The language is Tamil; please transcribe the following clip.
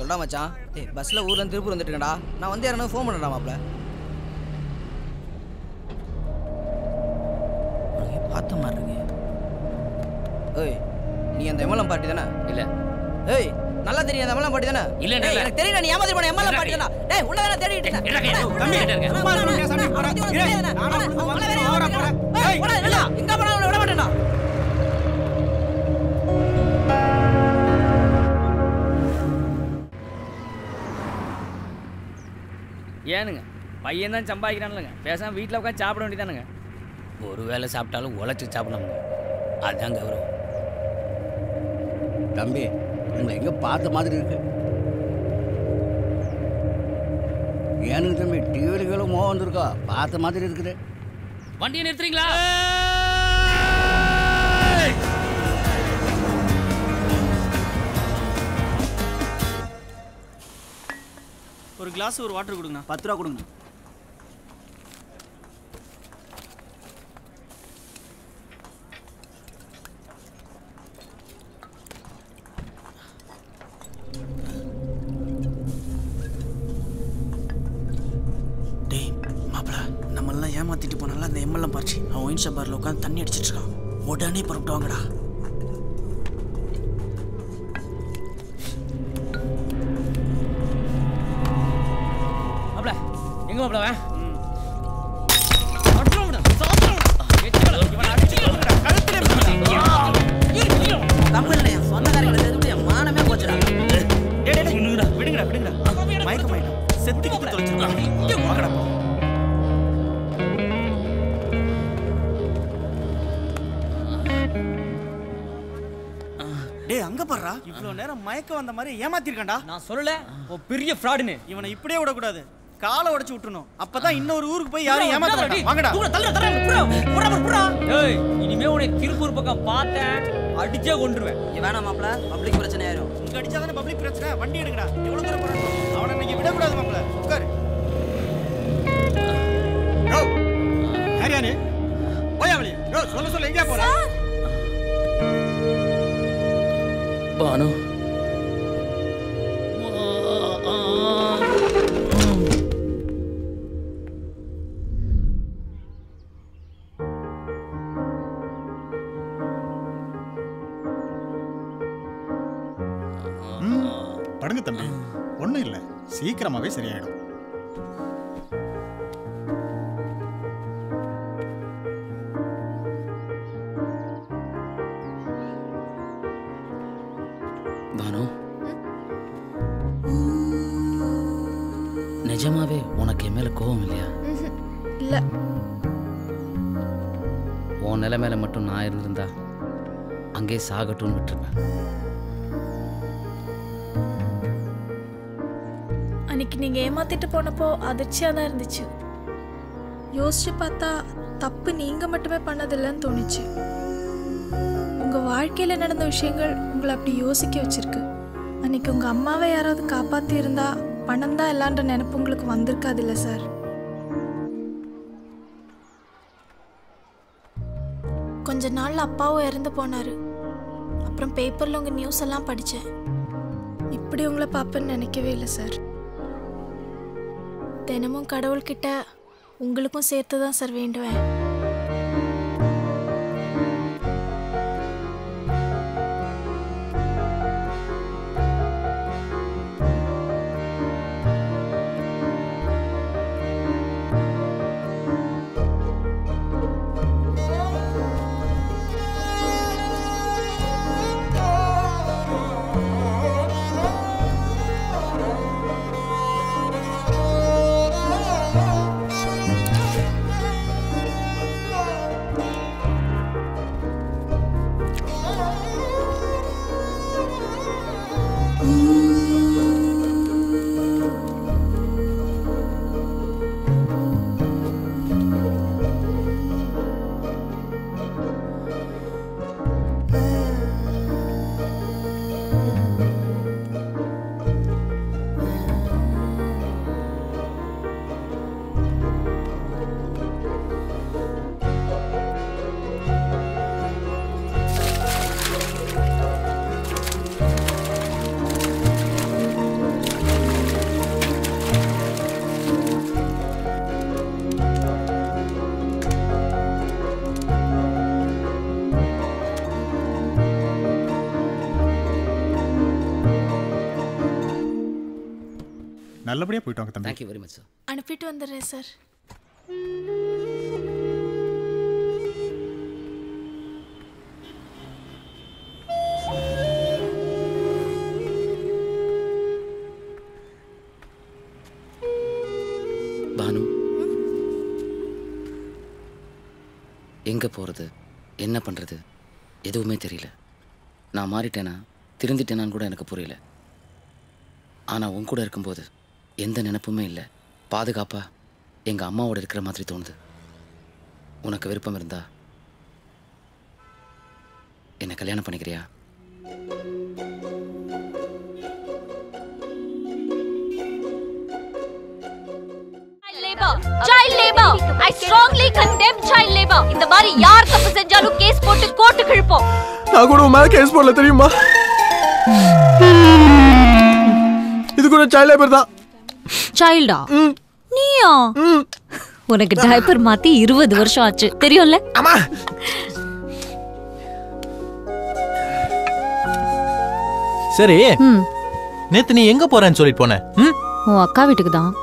சொல்டா மச்சான் ஏய் பஸ்ஸில் ஊர்லேருந்து திருப்பூர் வந்துட்டு இருக்கேன்டா நான் வந்து யாரும் ஃபோன் பண்ணுறா மாப்ள உனக்கு பார்த்த மாதிரி இருக்கு ஏய் நீ அந்த எம்எல்எம் பார்ட்டி தானே இல்ல ஏய் நல்லா தெரியும் அந்த எம்எல்எம் பார்ட்டி தானே இல்ல, ஏய், இல்ல. எனக்கு தெரியல நீ ஏமாத்தி போன எம்எல்எம் பார்ட்டி தானே டேய் உள்ள வேணா தேடிட்டு இருக்கேன். இருடா, இருடா, அண்ணா, தம்பி, அண்ணா, இருங்க. அண்ணா, சும்மா அண்ணா, இருங்க, சாமி, அண்ணா, போறேன். அவனை பத்தி ஏய், உனக்கு தெரியாதுண்ணா. நானும் அண்ணா, வந்து அவனை வேற வந்து யாரும் போறேன், விட போறேன். மாட்டேன். ஏய், போடா, இல்ல, எங்க போனாலும் அவனை விட மாட்டேன்டா ஏனுங்க பையன் தான் சம்பாதிக்கிறான்லங்க பேசாம வீட்டில் உட்காந்து சாப்பிட வேண்டியதானுங்க ஒரு வேளை சாப்பிட்டாலும் உழைச்சி சாப்பிடணுங்க அதுதான் கௌரவம் தம்பி உங்களை எங்க பார்த்த மாதிரி இருக்கு ஏனுங்க தம்பி டிவிகளும் மோகம் வந்திருக்கா பார்த்த மாதிரி இருக்குது வண்டியை நிறுத்துறீங்களா ஒரு கிளாஸ் ஒரு வாட்டர் கொடுங்கண்ணா பத்து ரூபா கொடுங்க டேய் மாப்பிள நம்மளாம் ஏமாத்திட்டு போனால அந்த எம்எல்ஏ பார்ச்சி அவன் ஒயின் ஷாப் பாரில் உட்காந்து தண்ணி அடிச்சிட்டு இருக்கான் உடனே புறப்பட்டு வாங்கடா மாப்ள எங்க மாப்ள அவன் தமிழ்ல சொந்தக்காரங்களை எதுவும் என் மானமே போச்சுடா விடுங்கடா விடுங்கடா விடுங்கடா மயக்கமாயிடும் செத்துக்கிட்டு தொலைச்சிருக்கான் வாங்கடா டேய் அங்க பாருடா இவ்வளோ நேரம் மயக்கம் வந்த மாதிரி ஏமாத்திருக்கான்டா நான் சொல்லல ஓ பெரிய ஃப்ராடுன்னு இவனை இப்படியே விடக்கூடாது காலை உடைச்சு விட்டுறணும் அப்பதான் இன்னொரு ஊருக்கு போய் யாரும் ஏமாத்த மாட்டாங்க. வாங்கடா ஏய் இனிமே உன்னை திருப்பூர் பக்கம் பார்த்தேன் அடிச்சே கொண்டுருவேன் இங்க வேணாம் மாப்ள பப்ளிக் பிரச்சனை ஆயிரும் இங்க அடிச்சாதானே பப்ளிக் பிரச்சனை வண்டி எடுங்கடா எவ்வளவு தூரம் போறான் அவனை இன்னைக்கு விடக்கூடாது மாப்ள உட்காரு ஹரியானி போயா வெளியே யோ சொல்ல சொல்ல எங்கேயா போற பானு படுங்க தம்பி ஒண்ணும் இல்ல சீக்கிரமாவே சரியாயிடும் பானு நிஜமாவே உனக்கு என் மேல கோவம் இல்லையா இல்ல உன் நிலைமையில மட்டும் நான் இருந்திருந்தா அங்கே சாகட்டும்னு விட்டுருப்பேன் அன்னைக்கு நீங்க ஏமாத்திட்டு போனப்போ அதிர்ச்சியா தான் இருந்துச்சு யோசிச்சு பார்த்தா தப்பு நீங்க மட்டுமே பண்ணதில்லைன்னு தோணுச்சு உங்க வாழ்க்கையில நடந்த விஷயங்கள் உங்களை அப்படி யோசிக்க வச்சிருக்கு அன்னைக்கு உங்க அம்மாவை யாராவது காப்பாத்தி இருந்தா பணம் தான் எல்லான்ற நினைப்பு உங்களுக்கு வந்திருக்காதுல்ல சார் கொஞ்ச நாள்ல அப்பாவும் இறந்து போனாரு அப்புறம் பேப்பர்ல உங்க நியூஸ் எல்லாம் படிச்சேன் இப்படி உங்களை பார்ப்பேன்னு நினைக்கவே இல்லை சார் தினமும் கடவுள்கிட்ட உங்களுக்கும் சேர்த்து தான் சார் வேண்டுவேன் நல்லபடியாக போயிட்டு வாங்க தம்பி தேங்க்யூ வெரி மச் சார் அனுப்பிட்டு வந்துடுறேன் சார் பானு எங்கே போகிறது என்ன பண்ணுறது எதுவுமே தெரியல நான் மாறிட்டேனா திருந்திட்டேனான்னு கூட எனக்கு புரியல ஆனால் உன் கூட இருக்கும்போது எந்த நினப்புமே இல்லை பாதுகாப்பா எங்கள் அம்மாவோட இருக்கிற மாதிரி தோணுது உனக்கு விருப்பம் இருந்தா என்னை கல்யாணம் பண்ணிக்கிறியா labor child labor i strongly condemn child labor இந்த மாதிரி யார் தப்பு செஞ்சாலும் கேஸ் போட்டு கோர்ட்டுக்கு இழுப்போம் நான் கூட உன் மேல கேஸ் போடல தெரியுமா இது கூட சைல்ட் லேபர் தான் சைல்டா நீயா உனக்கு டைப்பர் மாத்தி இருபது வருஷம் ஆச்சு தெரியும்ல அம்மா சரி ம் நேத்து நீ எங்க போறேன்னு சொல்லிட்டு போன ம் உன் அக்கா வீட்டுக்கு தான்